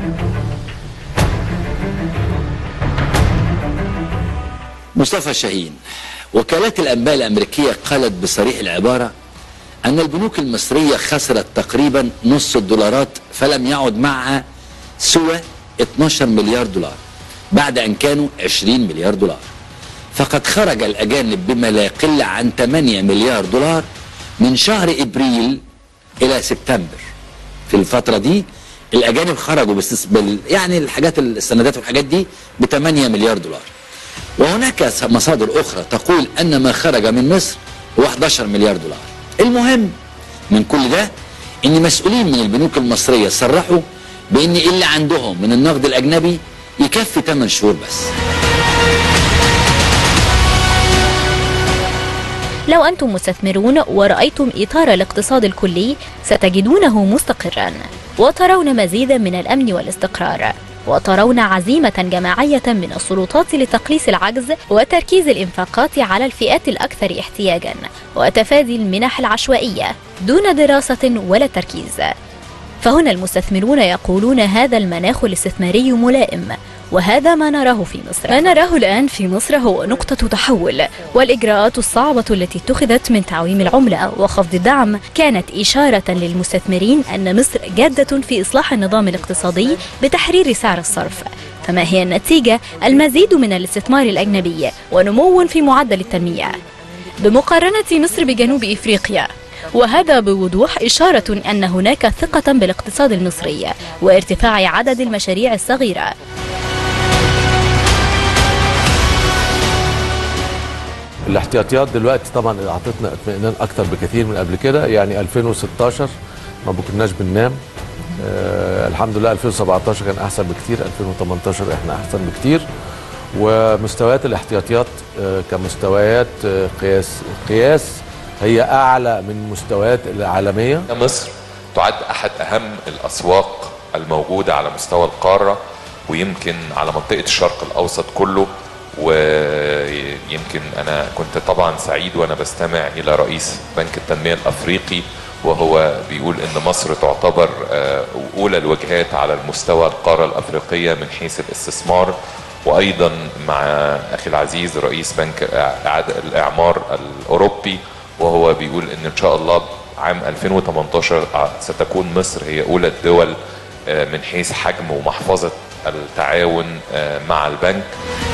مصطفى شاهين وكالات الأنباء الأمريكية قالت بصريح العبارة أن البنوك المصرية خسرت تقريبا نص الدولارات فلم يعد معها سوى 12 مليار دولار بعد أن كانوا 20 مليار دولار فقد خرج الأجانب بما لا يقل عن 8 مليار دولار من شهر إبريل إلى سبتمبر في الفترة دي الأجانب خرجوا بس بال يعني الحاجات السندات والحاجات دي ب 8 مليار دولار وهناك مصادر أخرى تقول أن ما خرج من مصر هو 11 مليار دولار المهم من كل ده ان مسؤولين من البنوك المصرية صرحوا بان اللي عندهم من النقد الاجنبي يكفي 8 شهور بس لو أنتم مستثمرون ورأيتم إطار الاقتصاد الكلي ستجدونه مستقرا وترون مزيدا من الأمن والاستقرار وترون عزيمة جماعية من السلطات لتقليص العجز وتركيز الإنفاقات على الفئات الأكثر احتياجا وتفادي المنح العشوائية دون دراسة ولا تركيز فهنا المستثمرون يقولون هذا المناخ الاستثماري ملائم وهذا ما نراه في مصر ما نراه الآن في مصر هو نقطة تحول والإجراءات الصعبة التي اتخذت من تعويم العملة وخفض الدعم كانت إشارة للمستثمرين أن مصر جادة في إصلاح النظام الاقتصادي بتحرير سعر الصرف فما هي النتيجة؟ المزيد من الاستثمار الأجنبي ونمو في معدل التنمية بمقارنة مصر بجنوب إفريقيا وهذا بوضوح إشارة أن هناك ثقة بالاقتصاد المصري وارتفاع عدد المشاريع الصغيرة الاحتياطيات دلوقتي طبعا اعطتنا اطمئنان اكتر بكثير من قبل كده يعني 2016 ما كناش بننام آه الحمد لله 2017 كان احسن بكتير 2018 احنا احسن بكتير ومستويات الاحتياطيات آه كمستويات آه قياس قياس هي اعلى من المستويات العالميه مصر تعد احد اهم الاسواق الموجوده على مستوى القاره ويمكن على منطقه الشرق الاوسط كله ويمكن انا كنت طبعا سعيد وانا بستمع الى رئيس بنك التنميه الافريقي وهو بيقول ان مصر تعتبر اولى الوجهات على المستوى القاره الافريقيه من حيث الاستثمار وايضا مع اخي العزيز رئيس بنك اعاده الاعمار الاوروبي وهو بيقول ان ان شاء الله عام 2018 ستكون مصر هي اولى الدول من حيث حجم ومحفظه التعاون مع البنك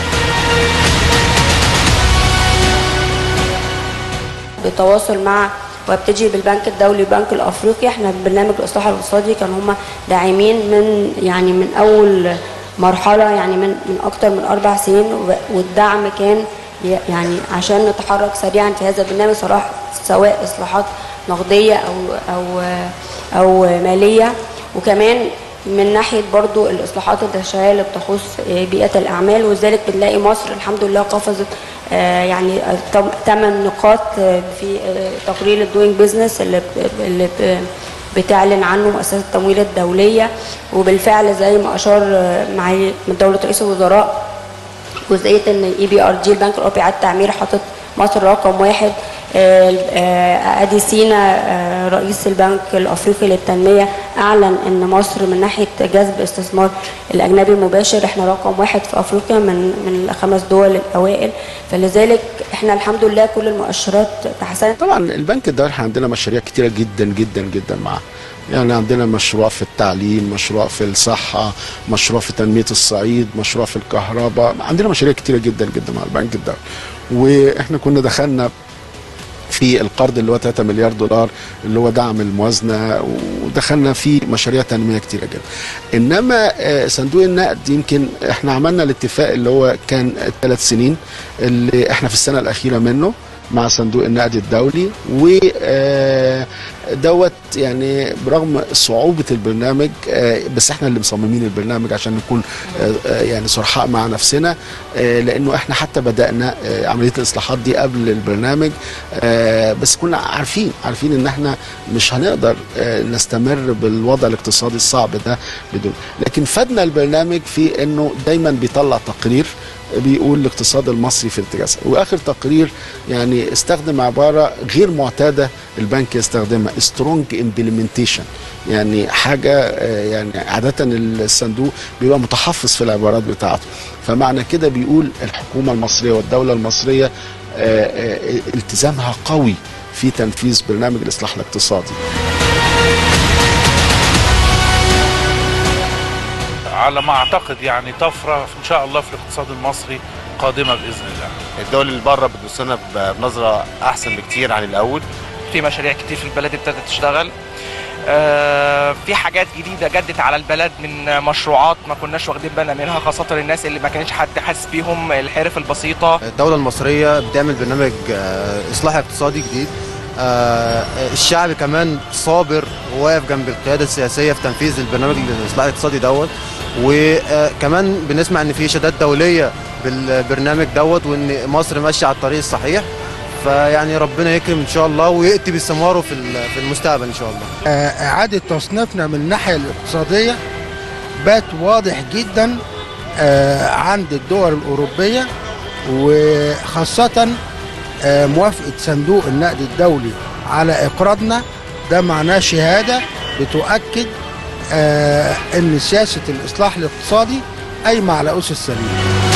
بالتواصل مع وابتدي بالبنك الدولي والبنك الافريقي احنا برنامج الاصلاح الاقتصادي كانوا هم داعمين من يعني من اول مرحله يعني من من اكتر من اربع سنين والدعم كان يعني عشان نتحرك سريعا في هذا البرنامج صراحه سواء اصلاحات نقديه او او او ماليه وكمان من ناحيه برضو الاصلاحات التشريعيه اللي بتخص بيئه الاعمال ولذلك بنلاقي مصر الحمد لله قفزت يعني ثمان نقاط في تقرير الدوينج بيزنس اللي اللي بتعلن عنه مؤسسه التمويل الدوليه وبالفعل زي ما اشار معالي من دوله رئيس الوزراء جزئيه ان اي بي ار جي البنك الاوروبي على التعمير حاطط مصر رقم واحد ادي سينا رئيس البنك الافريقي للتنميه اعلن ان مصر من ناحيه جذب استثمار الاجنبي المباشر احنا رقم واحد في افريقيا من من الخمس دول الاوائل فلذلك احنا الحمد لله كل المؤشرات تحسنت طبعا البنك الدولي احنا عندنا مشاريع كتيره جدا جدا جدا معاه يعني عندنا مشروع في التعليم مشروع في الصحة مشروع في تنمية الصعيد مشروع في الكهرباء عندنا مشاريع كتيرة جدا جدا مع البنك الدولي واحنا كنا دخلنا في القرض اللي هو 3 مليار دولار اللي هو دعم الموازنه ودخلنا في مشاريع تنميه كتيره جدا. انما صندوق النقد يمكن احنا عملنا الاتفاق اللي هو كان ثلاث سنين اللي احنا في السنه الاخيره منه مع صندوق النقد الدولي و دوت يعني برغم صعوبة البرنامج بس احنا اللي مصممين البرنامج عشان نكون يعني صرحاء مع نفسنا لانه احنا حتى بدأنا عملية الاصلاحات دي قبل البرنامج بس كنا عارفين عارفين ان احنا مش هنقدر نستمر بالوضع الاقتصادي الصعب ده بدون لكن فادنا البرنامج في انه دايما بيطلع تقرير بيقول الاقتصاد المصري في اتجاه سليم. واخر تقرير يعني استخدم عباره غير معتاده البنك يستخدمها سترونج امبلمنتيشن يعني حاجه آه، يعني عاده الصندوق بيبقى متحفظ في العبارات بتاعته فمعنى كده بيقول الحكومه المصريه والدوله المصريه آه، آه، التزامها قوي في تنفيذ برنامج الاصلاح الاقتصادي على ما اعتقد يعني طفره ان شاء الله في الاقتصاد المصري قادمه باذن الله الدول اللي بره بتبص لنا بنظره احسن بكتير عن الاول في مشاريع كتير في البلد ابتدت تشتغل آه، في حاجات جديدة جدت على البلد من مشروعات ما كناش واخدين بالنا منها خاصة الناس اللي ما كانش حد حاسس بيهم الحرف البسيطة الدولة المصرية بتعمل برنامج آه، إصلاح اقتصادي جديد آه، الشعب كمان صابر وواقف جنب القيادة السياسية في تنفيذ البرنامج الإصلاح الاقتصادي دوت وكمان بنسمع إن في شهادات دولية بالبرنامج دوت وإن مصر ماشية على الطريق الصحيح فيعني ربنا يكرم إن شاء الله ويأتي بثماره في ال- في المستقبل إن شاء الله إعادة تصنيفنا من الناحية الاقتصادية بات واضح جدا آه، عند الدول الأوروبية وخاصة آه، موافقة صندوق النقد الدولي على إقراضنا ده معناه شهادة بتؤكد آه، أن سياسة الإصلاح الاقتصادي قايمة على أسس سليمة